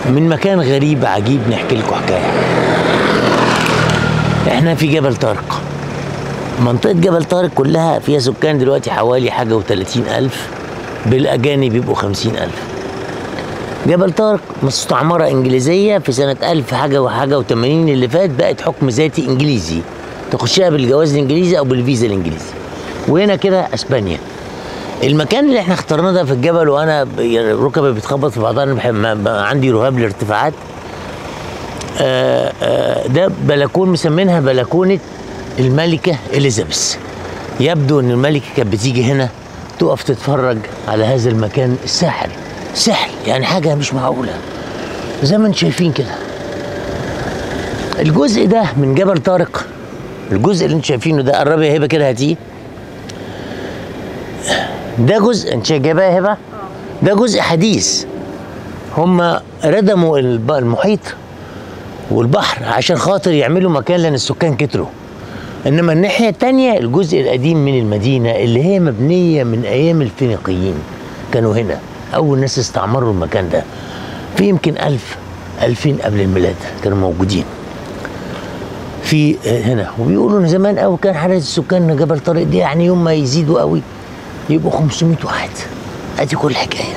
من مكان غريب عجيب نحكي لكم حكايه احنا في جبل طارق منطقة جبل طارق كلها فيها سكان دلوقتي حوالي حاجة وثلاثين ألف بالأجانب يبقوا خمسين ألف جبل طارق مستعمرة إنجليزية في سنة ألف حاجة وحاجة وثمانين اللي فات بقت حكم ذاتي إنجليزي تخشها بالجواز الإنجليزي أو بالفيزا الإنجليزي وهنا كده أسبانيا المكان اللي احنا اخترناه ده في الجبل وانا ب- يعني ركبي بتخبط في بعضها انا بحب ما- ما- عندي رهاب الارتفاعات آه، آه، ده بلكون مسمينها بلكونه الملكه اليزابيث يبدو ان الملكه كانت بتيجي هنا تقف تتفرج على هذا المكان الساحر سحر يعني حاجه مش معقوله زي ما انتم شايفين كده الجزء ده من جبل طارق الجزء اللي انتم شايفينه ده قربي يا هبه كده هاتيه ده جزء انت جايباه يا هبه ده جزء حديث هم ردموا الب- المحيط والبحر عشان خاطر يعملوا مكان لان السكان كتروا انما الناحيه التانية الجزء القديم من المدينه اللي هي مبنيه من ايام الفينيقيين كانوا هنا اول ناس استعمروا المكان ده في يمكن ألف ألفين قبل الميلاد كانوا موجودين في آه، هنا وبيقولوا ان زمان قوي كان عدد السكان جبل طارق دي يعني يوم ما يزيدوا قوي يبقوا 500 واحد ادي كل الحكايه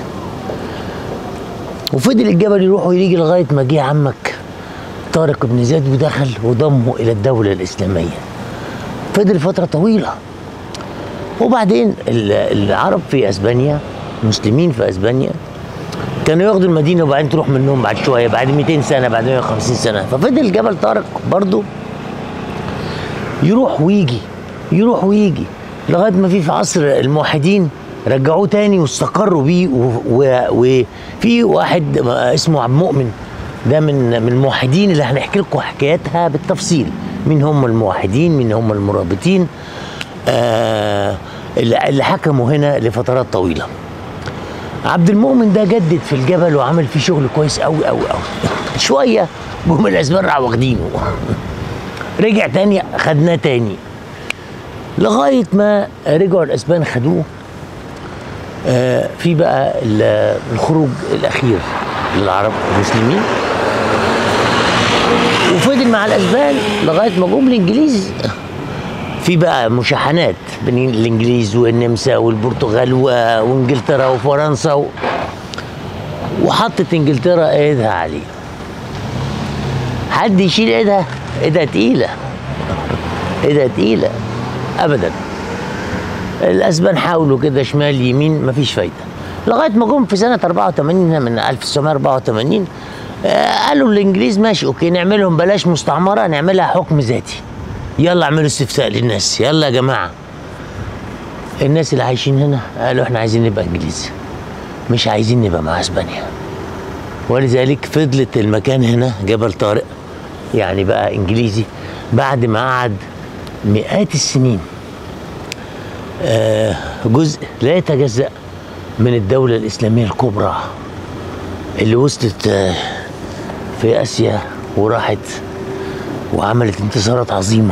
وفضل الجبل يروح ويجي لغايه ما جه عمك طارق بن زياد ودخل وضمه الى الدوله الاسلاميه فضل فتره طويله وبعدين ال- العرب في اسبانيا المسلمين في اسبانيا كانوا ياخدوا المدينه وبعدين تروح منهم بعد شويه بعد 200 سنه بعد 150 سنه ففضل جبل طارق برضه يروح ويجي يروح ويجي لغايه ما في في عصر الموحدين رجعوه تاني واستقروا بيه و- و- وفي واحد اسمه عبد المؤمن ده من من الموحدين اللي هنحكي لكم حكاياتها بالتفصيل مين هم الموحدين مين هم المرابطين آه اللي اللي حكموا هنا لفترات طويله عبد المؤمن ده جدد في الجبل وعمل فيه شغل كويس قوي قوي قوي شويه جم الاسبان راحوا واخدينه رجع تاني خدناه تاني لغايه ما رجعوا الاسبان خدوه آه في بقى ال- الخروج الاخير للعرب المسلمين وفضل مع الاسبان لغايه ما جم الانجليز في بقى مشاحنات بين الانجليز والنمسا والبرتغال و- وانجلترا وفرنسا و... وحطت انجلترا ايدها عليه حد يشيل ايدها ايدها تقيله ايدها تقيله ابدا الاسبان حاولوا كده شمال يمين مفيش فايده لغايه ما جم في سنه 84 من 1984 آه، قالوا الانجليز ماشي اوكي نعملهم بلاش مستعمره نعملها حكم ذاتي يلا اعملوا استفتاء للناس يلا يا جماعه الناس اللي عايشين هنا قالوا احنا عايزين نبقى انجليز مش عايزين نبقى مع اسبانيا ولذلك فضلت المكان هنا جبل طارق يعني بقى انجليزي بعد ما قعد مئات السنين آه، جزء لا يتجزأ من الدولة الإسلامية الكبرى اللي وصلت آه، في آسيا وراحت وعملت انتصارات عظيمة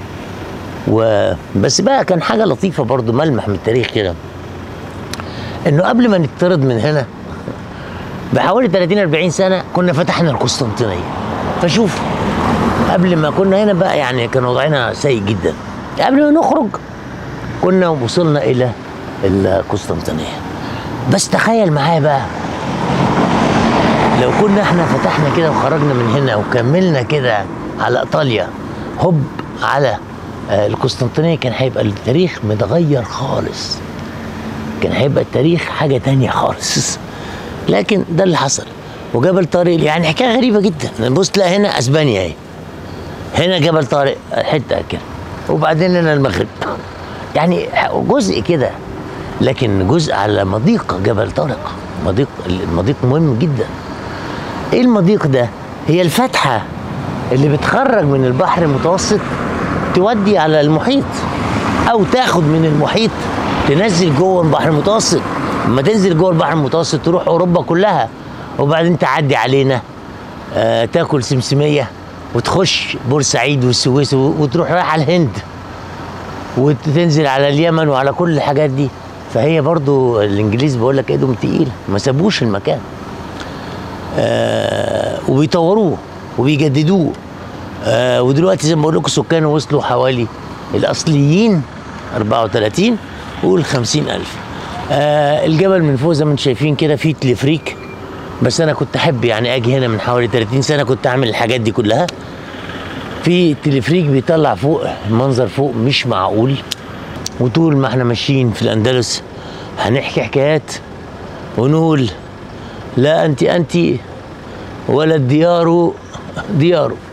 وبس بقى كان حاجة لطيفة برضو ملمح من التاريخ كده انه قبل ما نطرد من هنا بحوالي 30 40 سنة كنا فتحنا القسطنطينية فشوف قبل ما كنا هنا بقى يعني كان وضعنا سيء جدا قبل ما نخرج كنا وصلنا الى القسطنطينيه بس تخيل معايا بقى لو كنا احنا فتحنا كده وخرجنا من هنا وكملنا كده على ايطاليا هوب على آه، القسطنطينيه كان هيبقى التاريخ متغير خالص كان هيبقى التاريخ حاجه تانية خالص لكن ده اللي حصل وجبل طارق يعني حكايه غريبه جدا بص تلاقي هنا اسبانيا اهي هنا جبل طارق حته كده وبعدين هنا المغرب يعني جزء كده لكن جزء على مضيق جبل طارق مضيق المضيق مهم جدا ايه المضيق ده هي الفتحه اللي بتخرج من البحر المتوسط تودي على المحيط او تاخد من المحيط تنزل جوه البحر المتوسط لما تنزل جوه البحر المتوسط تروح اوروبا كلها وبعدين تعدي علينا آه تاكل سمسميه وتخش بورسعيد والسويس و- وتروح رايح على الهند وتنزل على اليمن وعلى كل الحاجات دي فهي برضو الانجليز بقول لك ايدهم تقيله ما سابوش المكان آه وبيطوروه وبيجددوه آه ودلوقتي زي ما بقول لكم سكانه وصلوا حوالي الاصليين 34 قول 50000 آه الجبل من فوق زي ما انتم شايفين كده فيه تلفريك بس انا كنت احب يعني اجي هنا من حوالي 30 سنه كنت اعمل الحاجات دي كلها في تلفريك بيطلع فوق المنظر فوق مش معقول وطول ما احنا ماشيين في الاندلس هنحكي حكايات ونقول لا انت انت ولا الديار دياره